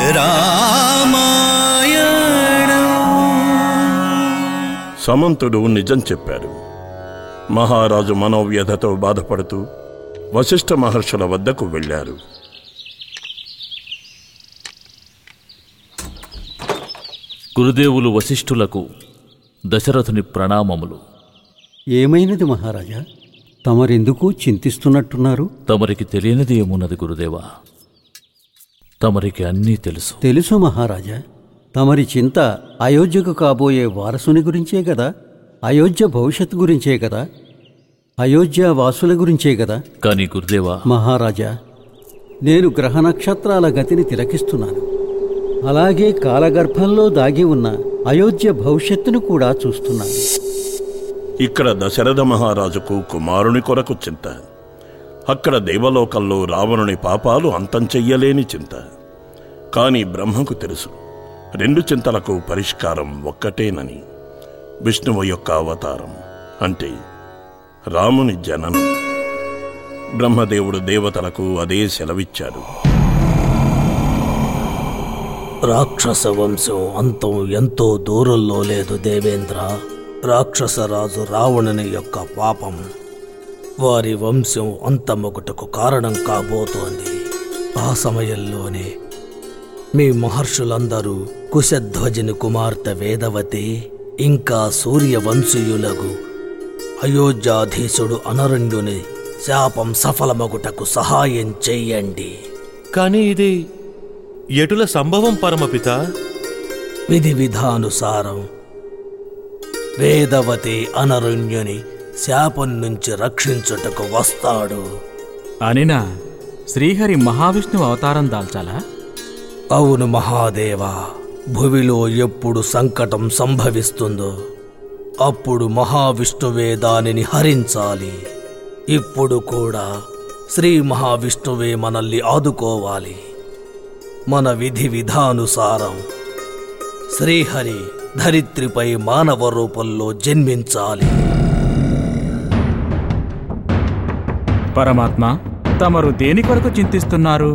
రామాయణం సమంతుడు నిజం చెప్పాడు మహారాజు మనోవ్యధతో బాధపడుతూ వశిష్ఠ మహర్షుల వద్దకు వెళ్ళారు గురుదేవులు వశిష్ఠులకు దశరథుని ప్రణామములు ఏమైనది మహారాజా తమరెందుకు చింతిస్తున్నట్టున్నారు తమరికి తెలియనిది ఏమున్నది గురుదేవా తమరికి అన్నీ తెలుసు తెలుసు మహారాజా తమరి చింత అయోధ్యకు కాబోయే వారసుని గురించే కదా అయోధ్య భవిష్యత్తు గురించే కదా అయోధ్య వాసుల గురించే కదా కానీ గురుదేవా మహారాజా నేను గ్రహ నక్షత్రాల గతిని తిలకిస్తున్నాను అలాగే కాలగర్భంలో దాగి ఉన్న అయోధ్య భవిష్యత్తును కూడా చూస్తున్నాను ఇక్కడ దశరథ మహారాజుకు కుమారుని కొరకు చింత అక్కడ దేవలోకంలో రావణుని పాపాలు అంతం చెయ్యలేని చింత కాని బ్రహ్మకు తెలుసు రెండు చింతలకు పరిష్కారం ఒక్కటేనని విష్ణువు యొక్క అవతారం అంటే రాముని జననం బ్రహ్మదేవుడు దేవతలకు అదే సెలవిచ్చాడు రాక్షస వంశం అంతం ఎంతో దూరంలో లేదు దేవేంద్ర రాక్షసరాజు రావణుని యొక్క పాపం వారి వంశం అంతమొకటకు కారణం కాబోతోంది ఆ సమయంలోనే మీ మహర్షులందరూ కుశధ్వజుని కుమార్తె వేదవతి ఇంకా సూర్యవంశీయులకు అయోధ్యాధీశుడు అనరణ్యుని శాపం సఫలమగుటకు సహాయం చెయ్యండి కానీ ఇది ఎటుల సంభవం పరమపిత విధి విధానుసారం వేదవతి అనరణ్యుని శాపం నుంచి రక్షించుటకు వస్తాడు అనినా శ్రీహరి మహావిష్ణువు అవతారం దాల్చాలా అవును మహాదేవా భువిలో ఎప్పుడు సంకటం సంభవిస్తుందో అప్పుడు మహావిష్ణువే దానిని హరించాలి ఇప్పుడు కూడా శ్రీ మహావిష్ణువే మనల్ని ఆదుకోవాలి మన విధి విధానుసారం శ్రీహరి ధరిత్రిపై మానవ రూపంలో జన్మించాలి పరమాత్మ తమరు దేని కొరకు చింతిస్తున్నారు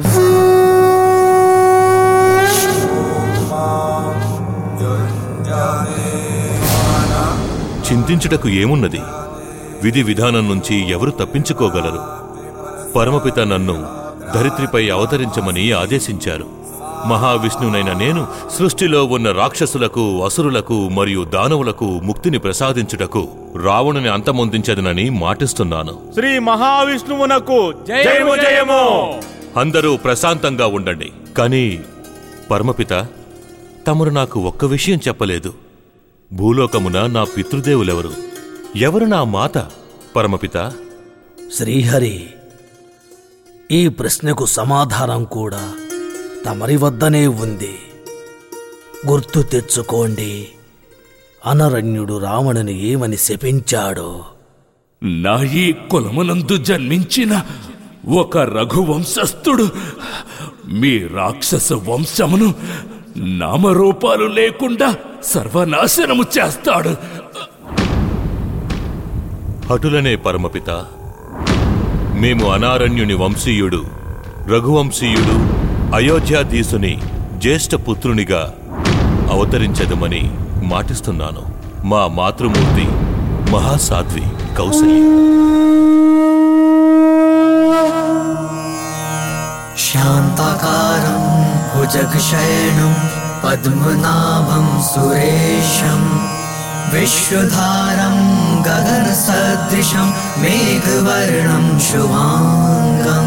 చింతించుటకు ఏమున్నది విధి విధానం నుంచి ఎవరు తప్పించుకోగలరు పరమపిత నన్ను ధరిత్రిపై అవతరించమని ఆదేశించారు మహావిష్ణునైన నేను సృష్టిలో ఉన్న రాక్షసులకు అసురులకు మరియు దానవులకు ముక్తిని ప్రసాదించుటకు రావణుని అంతమొందించదనని మాటిస్తున్నాను శ్రీ మహావిష్ణువునకు జయము జయము అందరూ ప్రశాంతంగా ఉండండి కానీ పరమపిత తమరు నాకు ఒక్క విషయం చెప్పలేదు భూలోకమున నా పితృదేవులెవరు ఎవరు నా మాత పరమపిత శ్రీహరి ఈ ప్రశ్నకు సమాధానం కూడా తమరి వద్దనే ఉంది గుర్తు తెచ్చుకోండి అనరణ్యుడు రావణుని ఏమని శపించాడో నా ఈ కులమునందు జన్మించిన ఒక రఘువంశస్థుడు మీ రాక్షస వంశమును నామరూపాలు లేకుండా సర్వనాశనము చేస్తాడు హటులనే పరమపిత మేము అనారణ్యుని వంశీయుడు రఘువంశీయుడు అయోధ్యాధీసుని జ్యేష్ఠ పుత్రునిగా అవతరించదమని మాటిస్తున్నాను మా మాతృమూర్తి మహాసాధ్వి కౌసల్య शान्ताकारं भुजगशयनं पद्मनाभं सुरेशं विश्वधारं गगनसदृशं मेघवर्णं शुभाङ्गम्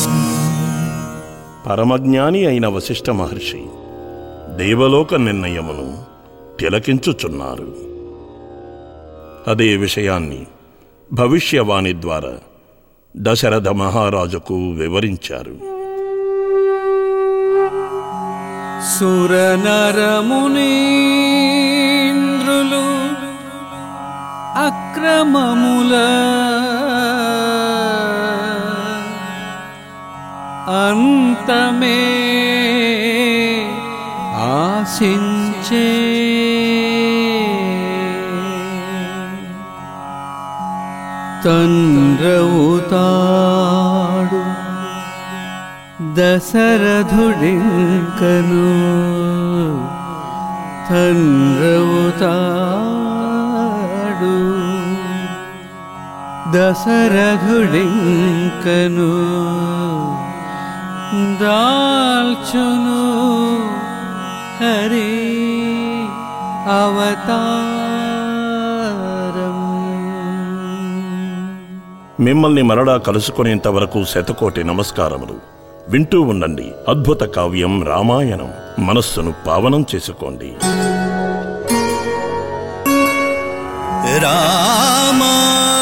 పరమజ్ఞాని అయిన వశిష్ఠ మహర్షి దేవలోక నిర్ణయమును తిలకించుచున్నారు అదే విషయాన్ని భవిష్యవాణి ద్వారా దశరథ మహారాజుకు వివరించారు సురనరమునీంద్రులు అక్రమముల అంతమే ఆశించే తండ్రవుతాడు దశరథుడింకను తండ్రవుతాడు దశరథుడింకను దాల్చును హరి అవతారం మిమ్మల్ని మరలా కలుసుకునేంత వరకు శతకోటి నమస్కారములు వింటూ ఉండండి అద్భుత కావ్యం రామాయణం మనస్సును పావనం చేసుకోండి రామా